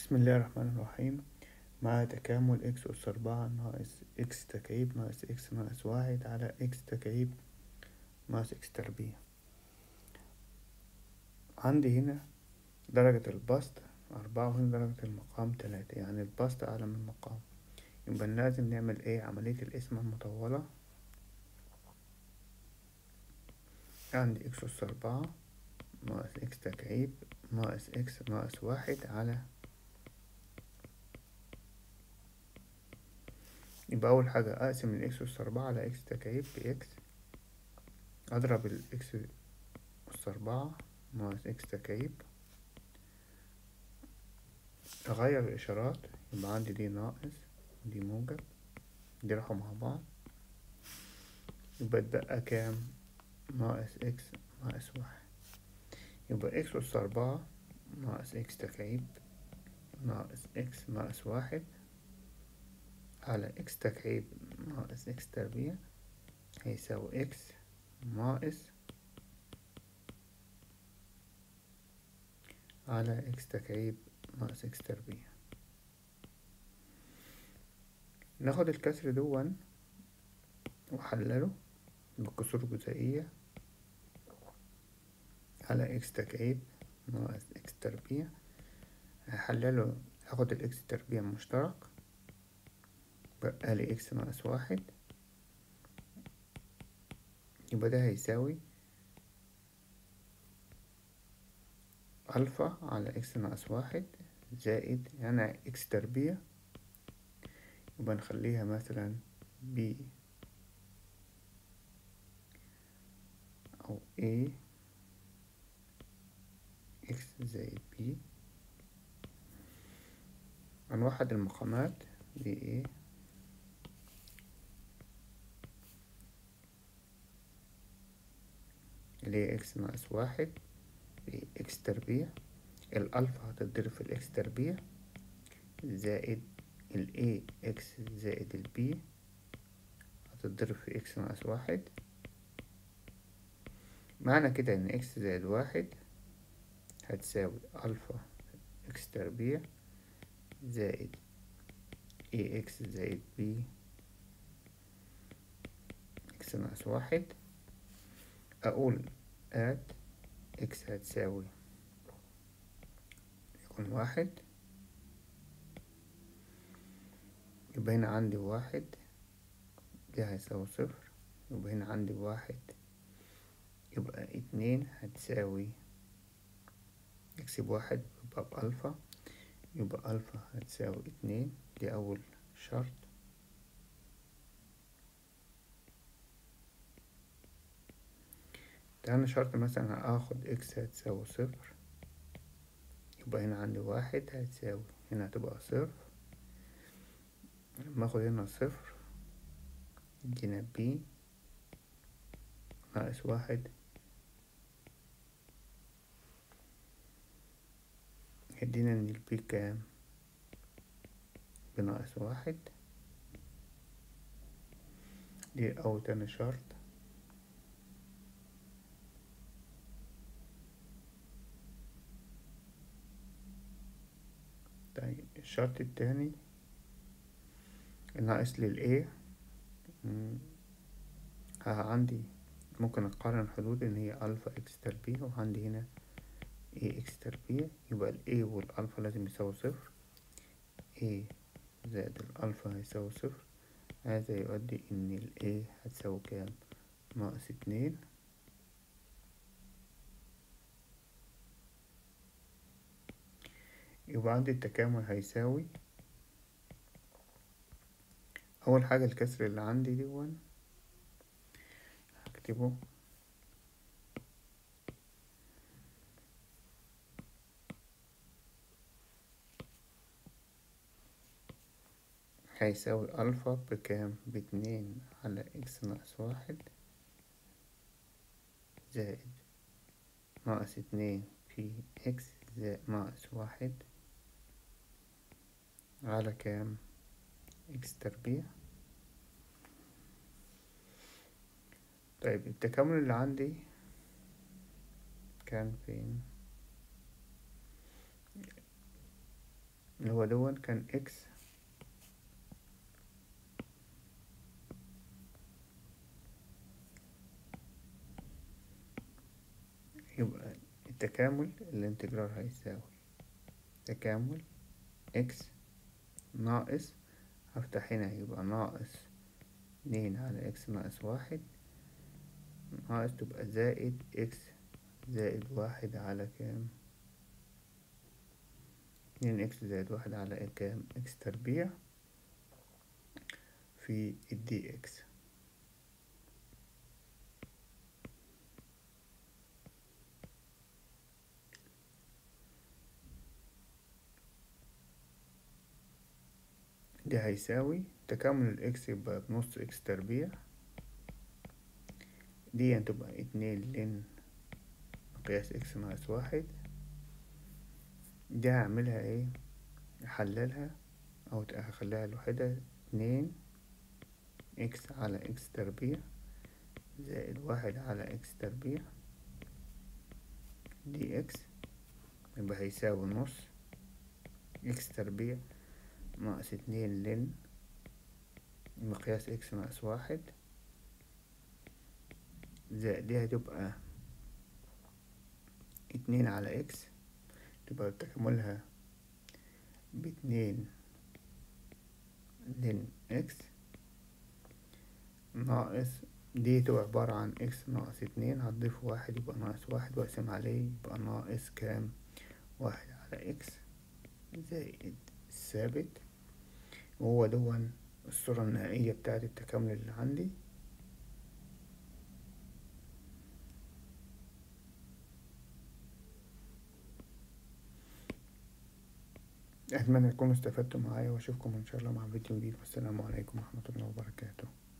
بسم الله الرحمن الرحيم مع تكامل اكس أس أربعة ناقص اكس تكعيب ناقص اكس ناقص واحد على اكس تكعيب ناقص اكس تربيع عندي هنا درجة البسط أربعة وهنا درجة المقام تلاتة يعني البسط أعلى من المقام يبقى لازم نعمل ايه عملية القسمة المطولة عندي اكس أس أربعة ناقص اكس تكعيب ناقص اكس ناقص واحد على يبقى أول حاجة أقسم الإكس أس أربعة على إكس تكعيب بإكس أضرب الإكس أس أربعة ناقص إكس تكعيب أغير الإشارات يبقى عندي دي ناقص ودي موجب دي راحوا مع بعض يبقى اتبقى كام ناقص إكس ناقص واحد يبقى إكس أس أربعة ناقص إكس تكعيب ناقص إكس ناقص واحد على إكس تكعيب ناقص إكس تربيع هيساوي إكس ناقص على إكس تكعيب ناقص إكس تربيع ناخد الكسر دون وحلله بكسور جزائية على إكس تكعيب ناقص إكس تربيع هحلله هاخد الإكس تربيع مشترك بقى لي إكس ناقص واحد يبقى ده هيساوي ألفا على إكس ناقص واحد زائد يعني إكس تربيع يبقى نخليها مثلا بي أو A إكس زائد بي هنوحد المقامات دي A اللي هي إكس ناقص واحد في إكس تربيع الألفا هتتضرب في الإكس تربيع زائد ال A إكس زائد ال B هتتضرب في إكس ناقص واحد معنى كده إن إكس زائد واحد هتساوي ألفا إكس تربيع زائد A إكس زائد B إكس ناقص واحد أقول آت إكس هتساوي يكون واحد يبقى هنا عندي واحد دي هيساوي صفر يبقى هنا عندي واحد يبقى اتنين هتساوي إكس بواحد يبقى بألفا يبقى ألفا هتساوي اتنين دي أول شرط تاني شرط مثلا اخد اكس هتساوي صفر يبقى هنا عندي واحد هتساوي هنا هتبقى صفر لما اخد هنا صفر يدينا بي ناقص واحد يدينا ان البي كام بناقص واحد دي اول تاني شرط طيب الشرط التاني ناقص لي ال A ها عندي ممكن أقارن الحدود إن هي ألفا إكس تربيع وعندي هنا A إكس تربيع يبقى ال A والألفا لازم يساوي صفر A زائد الألفا هيساوي صفر هذا يؤدي إن ال A هتساوي كام ناقص اتنين يبقى عندي التكامل هيساوي أول حاجة الكسر اللي عندي دون هكتبه هيساوي ألفا بكام باتنين على إكس ناقص واحد زائد ناقص اتنين في إكس زائد ناقص واحد على كام إكس تربيع طيب التكامل اللي عندي كان فين اللي هو دون كان اكس يبقى التكامل الانتجرال هيساوي تكامل اكس ناقص هفتح هنا يبقى ناقص اتنين على اكس ناقص واحد ناقص تبقى زائد اكس زائد واحد على كام اتنين اكس زائد واحد على كام اكس تربيع في الدي اكس ده هيساوي تكامل الاكس يبقى بنص اكس تربيع دي تبقى اتنين لن مقياس اكس ناقص واحد دي هعملها ايه احللها او هخليها لوحدها اتنين اكس على اكس تربيع زائد واحد على اكس تربيع دي اكس يبقى هيساوي نص اكس تربيع ناقص اتنين لن مقياس اكس ناقص واحد زائد دي هتبقى اتنين على اكس تبقى تكاملها باتنين لن اكس ناقص دي تبقى عبارة عن اكس ناقص اتنين هتضيف واحد يبقى ناقص واحد واقسم عليه يبقى ناقص كام واحد على اكس زائد الثابت وهو دون الصورة النهائية بتاعت التكامل اللي عندي أتمنى تكونوا استفدتوا معايا وأشوفكم إن شاء الله مع فيديو جديد والسلام عليكم ورحمة الله وبركاته